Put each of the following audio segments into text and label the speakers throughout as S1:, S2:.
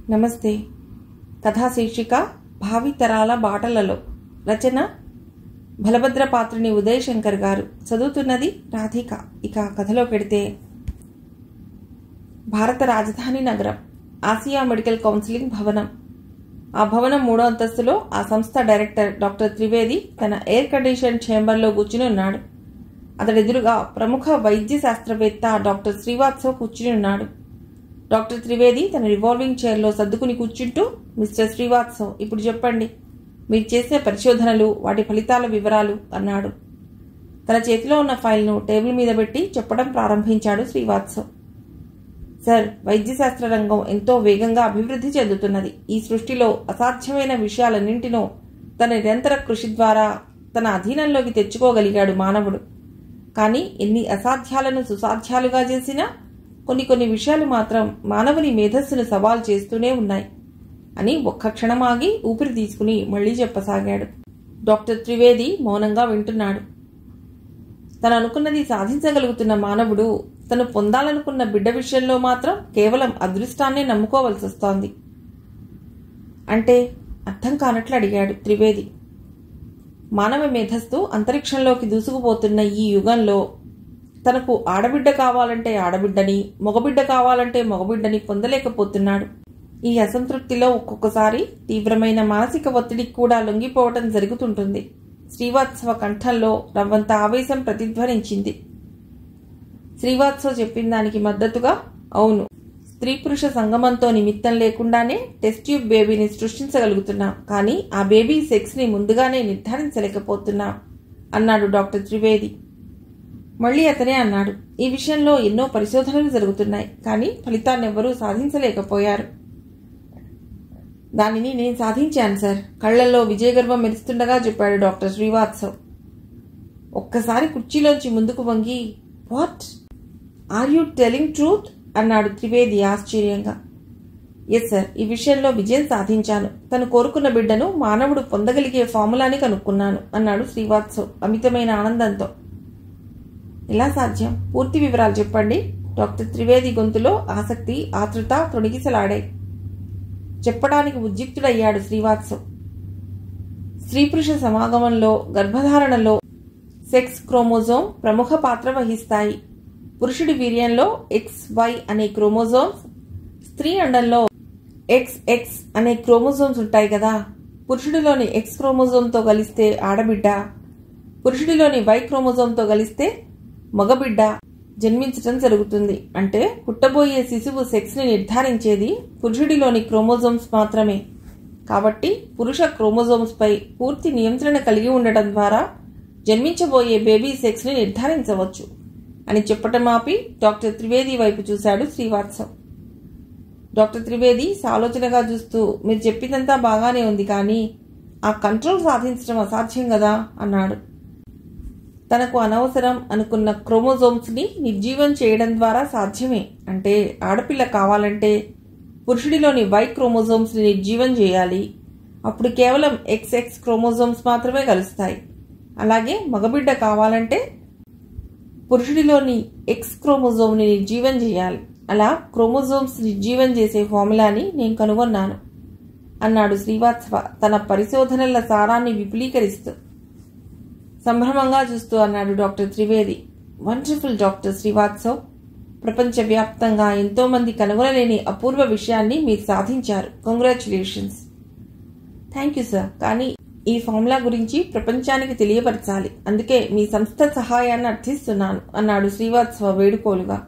S1: నమస్తే కథా శీర్షిక భావితరాల బాటలలో రచన బలభద్ర పాత్రుని ఉదయ్ శంకర్ గారు చదువుతున్నది రాధిక ఇక కథలో పెడితే భారత రాజధాని నగరం ఆసియా మెడికల్ కౌన్సిలింగ్ భవనం ఆ భవనం మూడో అంతస్తులో ఆ సంస్థ డైరెక్టర్ డాక్టర్ త్రివేది తన ఎయిర్ కండిషన్ ఛేంబర్లో కూర్చుని ఉన్నాడు అతడెదురుగా ప్రముఖ వైద్య శాస్త్రవేత్త డాక్టర్ శ్రీవాత్సవ్ కూర్చుని ఉన్నాడు డాక్టర్ త్రివేది తన రివాల్వింగ్ చైర్లో సర్దుకుని కూర్చుంటూ మిస్టర్ శ్రీవాత్సవ్ ఇప్పుడు చెప్పండి మీరు చేసిన పరిశోధనలు వాటి ఫలితాల వివరాలు అన్నాడు తన చేతిలో ఉన్న ఫైల్ను టేబుల్ మీద పెట్టి చెప్పడం ప్రారంభించాడు శ్రీవాత్సవ్ సార్ వైద్యశాస్త్ర రంగం ఎంతో వేగంగా అభివృద్ధి చెందుతున్నది ఈ సృష్టిలో అసాధ్యమైన విషయాలన్నింటినో తన నిరంతర కృషి ద్వారా తన అధీనంలోకి తెచ్చుకోగలిగాడు మానవుడు కానీ ఎన్ని అసాధ్యాలను సుసాధ్యాలుగా చేసినా కొన్ని కొన్ని విషయాలు మాత్రం మానవుని మేధస్సును సవాల్ చేస్తూనే ఉన్నాయి అని ఒక్క క్షణం ఆగి ఊపిరి తీసుకుని మళ్లీ చెప్పసాగాడు డాక్టర్ త్రివేది మౌనంగా వింటున్నాడు తను అనుకున్నది సాధించగలుగుతున్న మానవుడు తను పొందాలనుకున్న బిడ్డ విషయంలో మాత్రం కేవలం అదృష్టాన్నే నమ్ముకోవలసి వస్తోంది అంటే అర్థం కానట్లు అడిగాడు త్రివేది మానవ మేధస్సు అంతరిక్షంలోకి దూసుకుపోతున్న ఈ యుగంలో తనకు ఆడబిడ్డ కావాలంటే ఆడబిడ్డని మగబిడ్డ కావాలంటే మగబిడ్డని పొందలేకపోతున్నాడు ఈ అసంతృప్తిలో ఒక్కొక్కసారి తీవ్రమైన మానసిక ఒత్తిడికి కూడా లొంగిపోవటం జరుగుతుంటుంది శ్రీవాత్సవ కంఠంలో రవ్వంత ఆవేశం ప్రతిధ్వనించింది శ్రీవాత్సవ్ చెప్పిన దానికి మద్దతుగా అవును స్త్రీ పురుష సంగమంతో నిమిత్తం లేకుండానే టెస్ట్ ట్యూబ్ బేబీని సృష్టించగలుగుతున్నాం కానీ ఆ బేబీ సెక్స్ని ముందుగానే నిర్ధారించలేకపోతున్నాం అన్నాడు డాక్టర్ త్రివేది మళ్ళీ అతనే అన్నాడు ఈ విషయంలో ఎన్నో పరిశోధనలు జరుగుతున్నాయి కానీ ఫలితాన్ని ఎవ్వరూ సాధించలేకపోయారు దానిని నేను సాధించాను సార్ కళ్లల్లో విజయగర్వం మెరుస్తుండగా చెప్పాడు డాక్టర్ శ్రీవాత్సవ్ ఒక్కసారి కుర్చీలోంచి ముందుకు వంగి what are you telling truth అన్నాడు త్రివేది ఆశ్చర్యంగా ఎస్ సార్ ఈ విషయంలో విజయం సాధించాను తను కోరుకున్న బిడ్డను మానవుడు పొందగలిగే ఫార్ములాని కనుక్కున్నాను అన్నాడు శ్రీవాత్సవ్ అమితమైన ఆనందంతో ఎలా సాధ్యం పూర్తి వివరాలు చెప్పండి డాక్టర్ త్రివేది గొంతులో ఆసక్తి ఆతృత తొణిగిసలాడాయి చెప్పడానికి ఉద్యుక్తుడయ్యాడు శ్రీవాత్సవ్ స్త్రీ పురుష సమాగమంలో గర్భధారణలో సెక్స్ క్రోమోజోమ్ ప్రముఖ పాత్ర వహిస్తాయి పురుషుడి వీర్యంలో ఎక్స్ వై అనే క్రోమోజోమ్స్ స్త్రీ అండంలో ఎక్స్ ఎక్స్ అనే క్రోమోజోమ్స్ ఉంటాయి కదా పురుషుడిలోని ఎక్స్ క్రోమోజోమ్తో కలిస్తే ఆడబిడ్డ పురుషుడిలోని వై క్రోమోజోమ్తో కలిస్తే మగబిడ్డ జన్మించటం జరుగుతుంది అంటే పుట్టబోయే శిశువు సెక్స్ని నిర్ధారించేది పురుషుడిలోని క్రోమోజోమ్స్ మాత్రమే కాబట్టి పురుష క్రోమోజోమ్స్పై పూర్తి నియంత్రణ కలిగి ఉండటం ద్వారా జన్మించబోయే బేబీ సెక్స్ని నిర్ధారించవచ్చు అని చెప్పటం ఆపి డాక్టర్ త్రివేది వైపు చూశాడు శ్రీవాత్సవ్ డాక్టర్ త్రివేది సాలోచనగా చూస్తూ మీరు చెప్పిందంతా బాగానే ఉంది కానీ ఆ కంట్రోల్ సాధించడం అసాధ్యం కదా అన్నాడు తనకు అనవసరం అనుకున్న క్రోమోజోమ్స్ని నిర్జీవం చేయడం ద్వారా సాధ్యమే అంటే ఆడపిల్ల కావాలంటే పురుషుడిలోని వై క్రోమోజోమ్స్ని నిర్జీవం చేయాలి అప్పుడు కేవలం ఎక్స్ ఎక్స్ క్రోమోజోమ్స్ మాత్రమే కలుస్తాయి అలాగే మగబిడ్డ కావాలంటే పురుషుడిలోని ఎక్స్ క్రోమోజోమ్ని నిర్జీవం చేయాలి అలా క్రోమోజోమ్స్ నిర్జీవం చేసే ఫార్ములాని నేను కనుగొన్నాను అన్నాడు శ్రీవాత్సవ తన పరిశోధనల సారాన్ని విపులీకరిస్తూ సంభ్రమంగా చూస్తూ అన్నాడు doctor Trivedi wonderful doctor Srivastav ప్రపంచవ్యాప్తంగా ఎంతో మంది కనుగొనలేని అపూర్వ విషయాన్ని మీరు సాధించారు కంగ్రాచులేషన్స్ థ్యాంక్ యూ సార్ కానీ ఈ ఫార్ములా గురించి ప్రపంచానికి తెలియపరచాలి అందుకే మీ సంస్థ సహాయాన్ని అర్థిస్తున్నాను అన్నాడు శ్రీవాత్సవ వేడుకోలుగా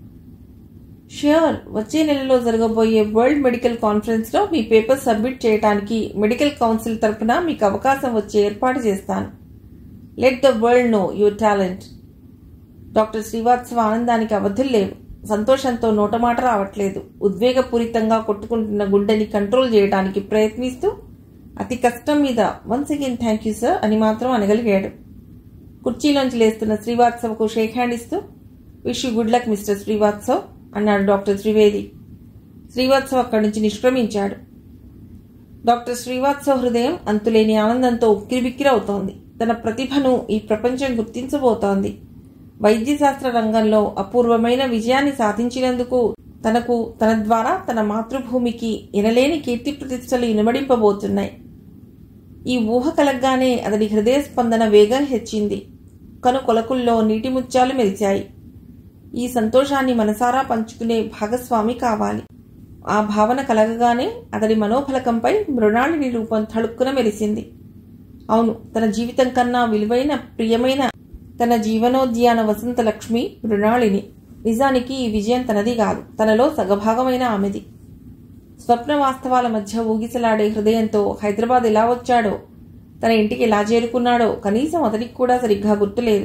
S1: ష్యూర్ వచ్చే నెలలో జరగబోయే వరల్డ్ మెడికల్ కాన్ఫరెన్స్లో మీ పేపర్ సబ్మిట్ చేయడానికి మెడికల్ కౌన్సిల్ తరఫున మీకు అవకాశం వచ్చే ఏర్పాటు చేస్తాను let the world know your talent doctor Srivastava ఆనందానికి అవధులు లేవు సంతోషంతో నోటమాట రావట్లేదు ఉద్వేగపూరితంగా కొట్టుకుంటున్న గుండెని కంట్రోల్ చేయడానికి ప్రయత్నిస్తూ అతి కష్టం మీద once again thank you sir అని మాత్రం అనగలిగాడు కుర్చీలోంచి లేస్తున్న శ్రీవాత్సవకు షేక్ హ్యాండ్ ఇస్తూ wish you good luck mister Srivastav అన్నాడు డాక్టర్ త్రివేది శ్రీవాత్సవ్ అక్కడి నుంచి నిష్క్రమించాడు డాక్టర్ శ్రీవాత్సవ్ హృదయం అంతులేని ఆనందంతో ఉక్కిరిబిక్కిరవుతోంది తన ప్రతిభను ఈ ప్రపంచం గుర్తించబోతోంది వైద్యశాస్త్ర రంగంలో అపూర్వమైన విజయాన్ని సాధించినందుకు తనకు తన ద్వారా తన మాతృభూమికి ఎనలేని కీర్తి ప్రతిష్టలు ఇనబడింపబోతున్నాయి ఈ ఊహ కలగ్గానే అతడి హృదయ స్పందన వేగం హెచ్చింది కను కొలకుల్లో నీటి ముత్యాలు మెరిచాయి ఈ సంతోషాన్ని మనసారా పంచుకునే భాగస్వామి కావాలి ఆ భావన కలగగానే అతడి మనోఫలకంపై మృణాళిని రూపం తళుక్కున మెరిసింది అవును తన జీవితం కన్నా విలువైన ప్రియమైన తన జీవనోద్యాన వసంత లక్ష్మి మృణాళిని నిజానికి ఈ విజయం తనది కాదు తనలో సగభాగమైన ఆమెది స్వప్న వాస్తవాల మధ్య ఊగిసలాడే హృదయంతో హైదరాబాద్ ఎలా వచ్చాడో తన ఇంటికి ఎలా చేరుకున్నాడో కనీసం అతడికి కూడా సరిగ్గా గుర్తులేదు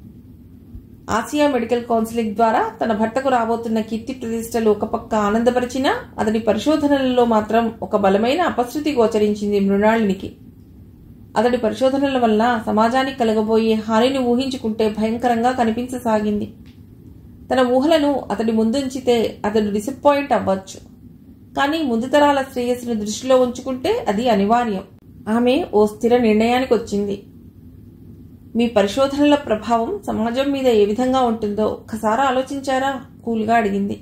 S1: ఆసియా మెడికల్ కౌన్సిలింగ్ ద్వారా తన భర్తకు రాబోతున్న కీర్తి ప్రతిష్టలు ఒక పక్క ఆనందపరిచినా అతని పరిశోధనలలో మాత్రం ఒక బలమైన అపశృతి గోచరించింది మృణాళినికి అతడి పరిశోధనల వల్ల సమాజానికి కలగబోయే హానిని ఊహించుకుంటే భయంకరంగా కనిపించసాగింది తన ఊహలను అతడి ముందుంచితే అతడు డిసప్పాయింట్ అవ్వచ్చు కానీ ముందు తరాల శ్రేయస్సును దృష్టిలో ఉంచుకుంటే అది అనివార్యం ఆమె ఓ స్థిర నిర్ణయానికి వచ్చింది మీ పరిశోధనల ప్రభావం సమాజం మీద ఏ విధంగా ఉంటుందో ఒక్కసారి ఆలోచించారా కూల్గా అడిగింది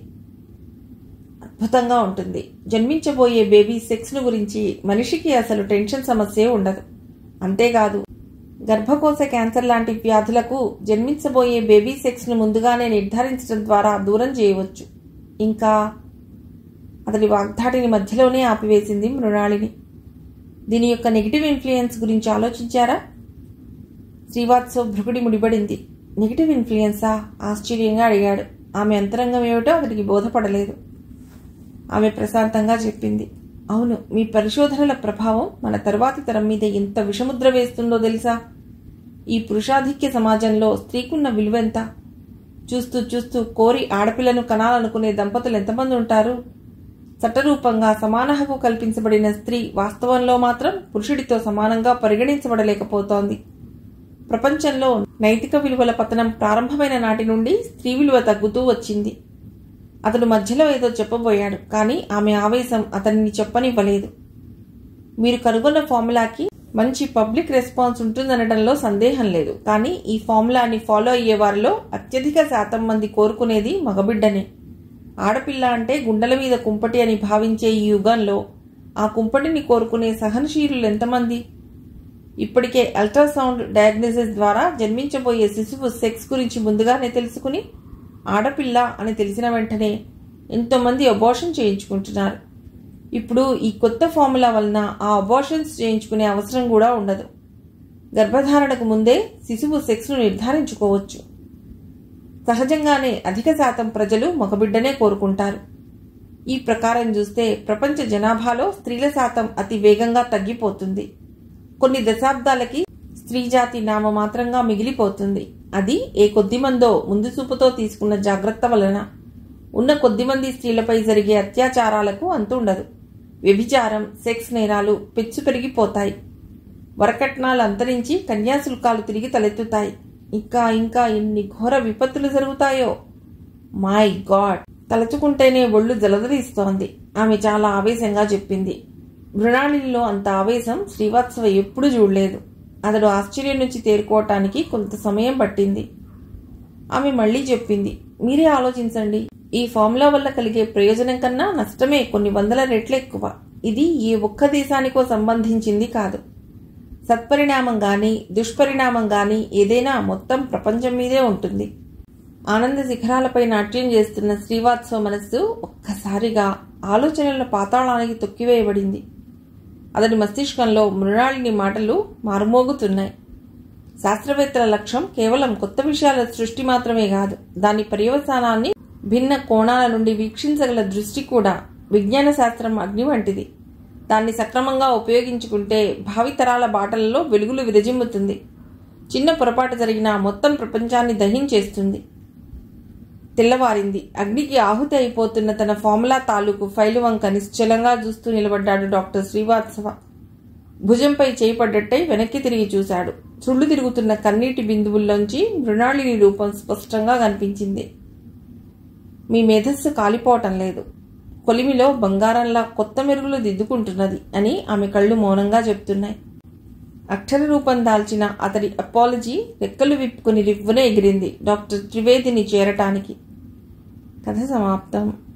S1: అద్భుతంగా ఉంటుంది జన్మించబోయే బేబీ సెక్స్ను గురించి మనిషికి అసలు టెన్షన్ సమస్యే ఉండదు అంతేకాదు గర్భకోశ క్యాన్సర్ లాంటి వ్యాధులకు జన్మించబోయే బేబీ సెక్స్ను ముందుగానే నిర్ధారించడం ద్వారా దూరం చేయవచ్చు ఇంకా అతడి వాగ్దాటిని మధ్యలోనే ఆపివేసింది మృణాళిని దీని యొక్క నెగిటివ్ ఇన్ఫ్లుయెన్స్ గురించి ఆలోచించారా శ్రీవాత్సవ్ భృగుడి ముడిపడింది నెగిటివ్ ఇన్ఫ్లుయెన్సా ఆశ్చర్యంగా అడిగాడు ఆమె అంతరంగం ఏమిటో అతడికి బోధపడలేదు ఆమె ప్రశాంతంగా చెప్పింది అవును మీ పరిశోధనల ప్రభావం మన తరువాతి తరం మీద ఎంత విషముద్ర వేస్తుందో తెలుసా ఈ పురుషాధిక్య సమాజంలో స్త్రీకున్న విలువెంత చూస్తూ చూస్తూ కోరి ఆడపిల్లను కనాలనుకునే దంపతులు ఎంతమంది ఉంటారు చట్టరూపంగా సమాన హక్కు కల్పించబడిన స్త్రీ వాస్తవంలో మాత్రం పురుషుడితో సమానంగా పరిగణించబడలేకపోతోంది ప్రపంచంలో నైతిక విలువల పతనం ప్రారంభమైన నాటి నుండి స్త్రీ విలువ తగ్గుతూ వచ్చింది అతడు మధ్యలో ఏదో చెప్పబోయాడు కానీ ఆమె ఆవేశం అతనిని చెప్పనివ్వలేదు మీరు కనుగొన్న ఫార్ములాకి మంచి పబ్లిక్ రెస్పాన్స్ ఉంటుందనడంలో సందేహం లేదు కానీ ఈ ఫార్ములాని ఫాలో అయ్యే వారిలో అత్యధిక శాతం మంది కోరుకునేది మగబిడ్డనే ఆడపిల్ల అంటే గుండెల మీద కుంపటి అని భావించే ఈ యుగంలో ఆ కుంపటిని కోరుకునే సహనశీలులు ఎంతమంది ఇప్పటికే అల్ట్రాసౌండ్ డయాగ్నోసిస్ ద్వారా జన్మించబోయే శిశువు సెక్స్ గురించి ముందుగానే తెలుసుకుని ఆడపిల్ల అని తెలిసిన వెంటనే ఎంతోమంది అబార్షన్ చేయించుకుంటున్నారు ఇప్పుడు ఈ కొత్త ఫార్ములా వలన ఆ అబార్షన్స్ చేయించుకునే అవసరం కూడా ఉండదు గర్భధారణకు ముందే శిశువు సెక్స్ను నిర్ధారించుకోవచ్చు సహజంగానే అధిక శాతం ప్రజలు మగబిడ్డనే కోరుకుంటారు ఈ ప్రకారం చూస్తే ప్రపంచ జనాభాలో స్త్రీల శాతం అతి వేగంగా తగ్గిపోతుంది కొన్ని దశాబ్దాలకి స్త్రీ జాతి నామమాత్రంగా మిగిలిపోతుంది అది ఏ కొద్దిమందో ముందు చూపుతో తీసుకున్న జాగ్రత్త వలన ఉన్న కొద్దిమంది స్త్రీలపై జరిగే అత్యాచారాలకు అంతుండదు వ్యభిచారం సెక్స్ నేరాలు పెచ్చు పెరిగిపోతాయి వరకట్నాలు అంతరించి కన్యాశుల్కాలు తిరిగి తలెత్తుతాయి ఇంకా ఇంకా ఎన్ని ఘోర విపత్తులు జరుగుతాయో మై గాడ్ తలచుకుంటేనే ఒళ్ళు జలదరిస్తోంది ఆమె చాలా ఆవేశంగా చెప్పింది మృణాళిలో అంత ఆవేశం శ్రీవాత్సవ ఎప్పుడూ చూడలేదు అతడు ఆశ్చర్యం నుంచి తేరుకోవటానికి కొంత సమయం పట్టింది ఆమె మళ్ళీ చెప్పింది మీరే ఆలోచించండి ఈ ఫార్ములా వల్ల కలిగే ప్రయోజనం కన్నా నష్టమే కొన్ని వందల రెట్లు ఎక్కువ ఇది ఏ ఒక్క దేశానికో సంబంధించింది కాదు సత్పరిణామం గాని దుష్పరిణామం గాని ఏదైనా మొత్తం ప్రపంచం మీదే ఉంటుంది ఆనంద శిఖరాలపై నాట్యం చేస్తున్న శ్రీవాత్సవ మనస్సు ఒక్కసారిగా ఆలోచనల పాతాళానికి తొక్కివేయబడింది అతడి మస్తిష్కంలో మృణాళిని మాటలు మారుమోగుతున్నాయి శాస్త్రవేత్తల లక్ష్యం కేవలం కొత్త విషయాల సృష్టి మాత్రమే కాదు దాని పర్యవసానాన్ని భిన్న కోణాల నుండి వీక్షించగల దృష్టి కూడా విజ్ఞాన శాస్త్రం అగ్ని వంటిది దాన్ని సక్రమంగా ఉపయోగించుకుంటే భావితరాల బాటలలో వెలుగులు విరజిమ్ముతుంది చిన్న పొరపాటు జరిగిన మొత్తం ప్రపంచాన్ని దహించేస్తుంది తెల్లవారింది అగ్నికి ఆహుతి అయిపోతున్న తన ఫార్ములా తాలూకు ఫైలు వంక నిశ్చలంగా చూస్తూ నిలబడ్డాడు డాక్టర్ శ్రీవాత్సవ భుజంపై చేయిపడ్డట్టై వెనక్కి తిరిగి చూశాడు చుళ్ళు తిరుగుతున్న కన్నీటి బిందువుల్లోంచి మృణాళిని రూపం స్పష్టంగా కనిపించింది మీ మేధస్సు కాలిపోవటం లేదు కొలిమిలో బంగారంలా కొత్త మెరుగులు దిద్దుకుంటున్నది అని ఆమె కళ్ళు మౌనంగా చెప్తున్నాయి అక్షర రూపం దాల్చిన అతడి అపాలజీ రెక్కలు విప్పుకుని రివ్వున ఎగిరింది డాక్టర్ త్రివేదిని చేరటానికి కథ సమాప్తం